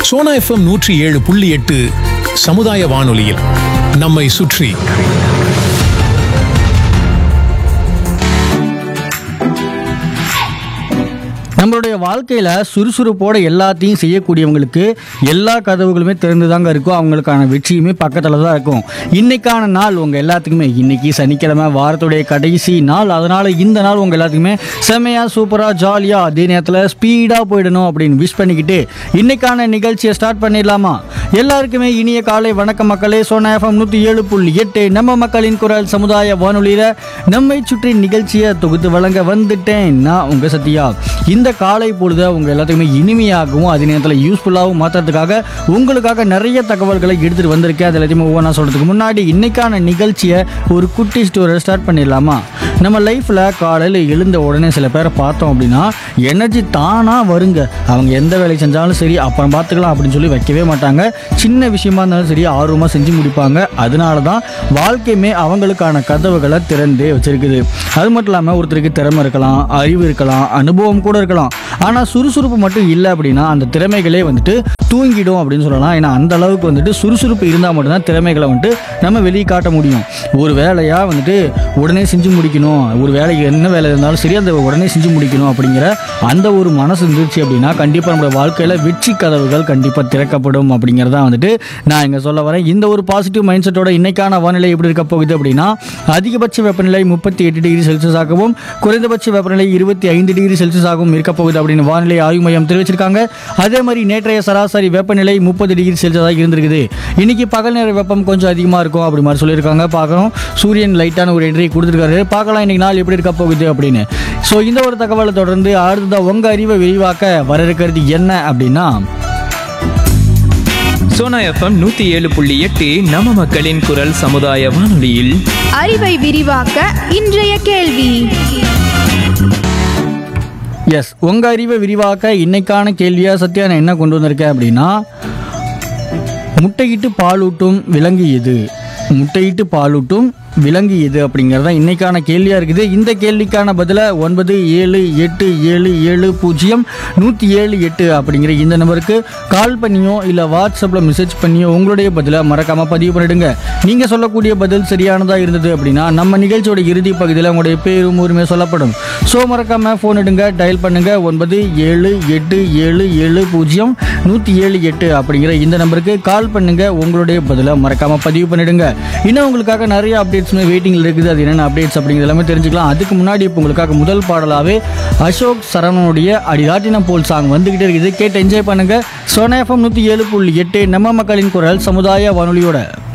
Sona FM நூற்றி ஏழு புள்ளி எட்டு சமுதாய வானொலியில் நம்மை சுற்றி நம்மளுடைய வாழ்க்கையில் சுறுசுறுப்போட எல்லாத்தையும் செய்யக்கூடியவங்களுக்கு எல்லா கதவுகளுமே திறந்து தாங்க இருக்கும் அவங்களுக்கான வெற்றியுமே பக்கத்தில் தான் இருக்கும் இன்னைக்கான நாள் உங்கள் எல்லாத்துக்குமே இன்னைக்கு சனிக்கிழமை வாரத்துடைய கடைசி நாள் அதனால் இந்த நாள் உங்கள் எல்லாத்துக்குமே செம்மையாக சூப்பராக ஜாலியாக அதே நேரத்தில் ஸ்பீடாக போயிடணும் அப்படின்னு விஷ் பண்ணிக்கிட்டு இன்னைக்கான நிகழ்ச்சியை ஸ்டார்ட் பண்ணிடலாமா எல்லாருக்குமே இனிய காலை வணக்கம் மக்களே சோனா எஃப்எம் நூற்றி ஏழு புள்ளி எட்டு நம்ம மக்களின் குரல் சமுதாய வானொலியில் நம்மை சுற்றி நிகழ்ச்சியை தொகுத்து வழங்க வந்துட்டேன் நான் உங்கள் சத்யா இந்த காலை பொழுத உங்கள் எல்லாத்துக்குமே இனிமையாகவும் அதே நேரத்தில் யூஸ்ஃபுல்லாகவும் மாற்றுறதுக்காக உங்களுக்காக நிறைய தகவல்களை எடுத்துகிட்டு வந்திருக்கேன் அது எல்லாத்தையுமே ஒவ்வொன்றா சொல்கிறதுக்கு முன்னாடி இன்னைக்கான நிகழ்ச்சியை ஒரு குட்டி ஸ்டோரை ஸ்டார்ட் பண்ணிடலாமா நம்ம லைஃப்பில் காலையில் எழுந்த உடனே சில பேரை பார்த்தோம் அப்படின்னா எனர்ஜி தானாக வருங்க அவங்க எந்த வேலை செஞ்சாலும் சரி அப்புறம் பார்த்துக்கலாம் அப்படின்னு சொல்லி வைக்கவே மாட்டாங்க சின்ன விஷயமா இருந்தாலும் சரி ஆர்வமாக செஞ்சு முடிப்பாங்க அதனால தான் வாழ்க்கையுமே அவங்களுக்கான கதவுகளை திறந்தே வச்சிருக்குது அது மட்டும் இல்லாமல் ஒருத்தருக்கு திறமை இருக்கலாம் அறிவு இருக்கலாம் அனுபவம் கூட இருக்கலாம் ஆனால் சுறுசுறுப்பு மட்டும் இல்லை அப்படின்னா அந்த திறமைகளே வந்துட்டு தூங்கிடும் அப்படின்னு சொல்லலாம் ஏன்னா அந்த அளவுக்கு வந்துட்டு சுறுசுறுப்பு இருந்தால் மட்டும்தான் திறமைகளை வந்துட்டு நம்ம வெளியே காட்ட முடியும் ஒரு வேலையாக வந்துட்டு உடனே செஞ்சு முடிக்கணும் ஒரு வேலைக்கு என்ன வேலை இருந்தாலும் சரி அந்த உடனே செஞ்சு முடிக்கணும் அப்படிங்கிற அந்த ஒரு மனசு இருந்துச்சு அப்படின்னா கண்டிப்பாக நம்மளோட வாழ்க்கையில் வெற்றி கதவுகள் கண்டிப்பாக திறக்கப்படும் அப்படிங்கிறதா வந்துட்டு நான் இங்கே சொல்ல வரேன் இந்த ஒரு பாசிட்டிவ் மைண்ட் செட்டோட இன்னைக்கான வானிலை எப்படி இருக்க போகுது அப்படின்னா அதிகபட்ச வெப்பநிலை முப்பத்தி எட்டு டிகிரி செல்சியஸ் ஆகவும் குறைந்தபட்ச வெப்பநிலை இருபத்தி ஐந்து டிகிரி செல்சியஸ் ஆகவும் இருக்க போகுது அப்படின்னு வானிலை ஆய்வு மையம் தெரிவிச்சிருக்காங்க அதே மாதிரி நேற்றைய சராசரி வெப்பநிலை முப்பது டிகிரி செல்சியஸாக இருந்திருக்குது இன்னைக்கு பகல் நேர வெப்பம் கொஞ்சம் அதிகமாக இருக்கும் அப்படி மாதிரி சொல்லியிருக்காங்க பார்க்குறோம் சூரியன் லைட்டான ஒரு என்ட்ரி கொடுத்துருக்காரு பார்க்கலாம் இன்னைக்கு நாள் எப்படி இருக்க போகுது அப்படின்னு ஸோ இந்த ஒரு தகவலை தொடர்ந்து அடுத்ததாக உங்கள் அறிவை விரிவாக்க வர இருக்கிறது என்ன அப்படின்னா சோனா எஃப்எம் நூத்தி ஏழு புள்ளி எட்டு நம்ம மக்களின் குரல் சமுதாய வானொலியில் அறிவை விரிவாக்க இன்றைய கேள்வி எஸ் உங்கள் அறிவை விரிவாக்க இன்னைக்கான கேள்வியாக சத்யா நான் என்ன கொண்டு வந்திருக்கேன் அப்படின்னா முட்டையிட்டு பாலூட்டும் விலங்கு எது முட்டையிட்டு பாலூட்டும் விலங்கு எது அப்படிங்கிறது தான் இன்னைக்கான கேள்வியாக இருக்குது இந்த கேள்விக்கான பதிலை ஒன்பது ஏழு எட்டு ஏழு ஏழு பூஜ்ஜியம் நூற்றி ஏழு எட்டு அப்படிங்கிற இந்த நம்பருக்கு கால் பண்ணியோ இல்லை வாட்ஸ்அப்பில் மெசேஜ் பண்ணியோ உங்களுடைய பதிலை மறக்காமல் பதிவு பண்ணிடுங்க நீங்கள் சொல்லக்கூடிய பதில் சரியானதாக இருந்தது அப்படின்னா நம்ம நிகழ்ச்சியோட இறுதி பகுதியில் உங்களுடைய பேரும் உரிமை சொல்லப்படும் ஸோ மறக்காமல் ஃபோன் எடுங்க டயல் பண்ணுங்க ஒன்பது ஏழு எட்டு ஏழு ஏழு பூஜ்ஜியம் நூற்றி ஏழு எட்டு அப்படிங்கிற இந்த நம்பருக்கு கால் பண்ணுங்க உங்களுடைய பதிலை மறக்காமல் பதிவு பண்ணிடுங்க இன்னும் உங்களுக்காக நிறைய அப்டேட்ஸுமே வெயிட்டிங்கில் இருக்குது அது என்னென்ன அப்டேட்ஸ் அப்படிங்கிறது எல்லாமே தெரிஞ்சுக்கலாம் அதுக்கு முன்னாடி இப்போ உங்களுக்காக முதல் பாடலாகவே அசோக் சரவணனுடைய அடிராட்டினம் போல் சாங் வந்துக்கிட்டே இருக்குது கேட்டு என்ஜாய் பண்ணுங்க சோனா எஃப்எம் நூற்றி ஏழு புள்ளி எட்டு நம்ம மக்களின் குரல் சமுதாய வானொலியோட